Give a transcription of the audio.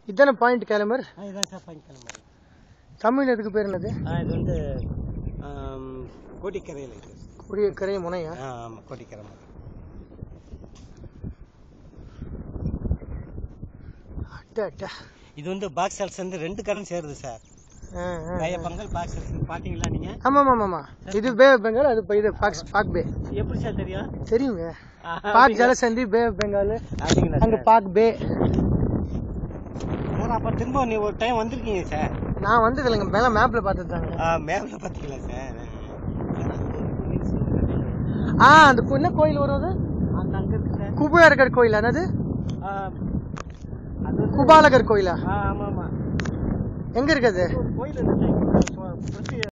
இதானே point Glamour ஆ இதான் sir point கிளம்பு தமிழ் இதுக்கு பேர் என்னது ஆ இது வந்து ஆம், கோடிக்கரையில் இது கொடிய கரை முனையா ஆ ஆமாம் கோடிக்கரை மாதிரி அட்டா அட்டா இது வந்து பாக்ஸ் ஹவுஸ் வந்து ரெண்டு கடன் சேருது சார் ஆ, ஆ. பங்கல் பாக்ஸ் ஹவுஸ் பார்த்தீங்களா நீங்கள் ஆமா ஆமா ஆமா இது பே ஆஃப் பெங்கால் அது இப்ப இது பாக்ஸ் பாக் பே எப்படி சார் தெரியும் தெரியுங்க பாக் ஜலசந்தி பே ஆஃப் பெங்கால் அப்படிங்களா அங்க சார் பாக் பே சார் அப்போ திரும்ப நீ ஒரு டைம் வந்திருக்கீங்க சார் நான் வந்தது இல்லைங்க மேல மேப்ல பார்த்துட்டாங்க ஆ மேலே பார்த்தீங்களா சார் ஆ அந்த கோ- என்ன கோயில் வரும் அது அந்த அங்கே இருக்கு சார் குபேரகர் கோயில் என்னது ஆ, அது வந்து குபாலகர் கோயிலா ஆ ஆமாம் ஆமாம் எங்க இருக்குது ஒரு கோயில் இருக்கு சார்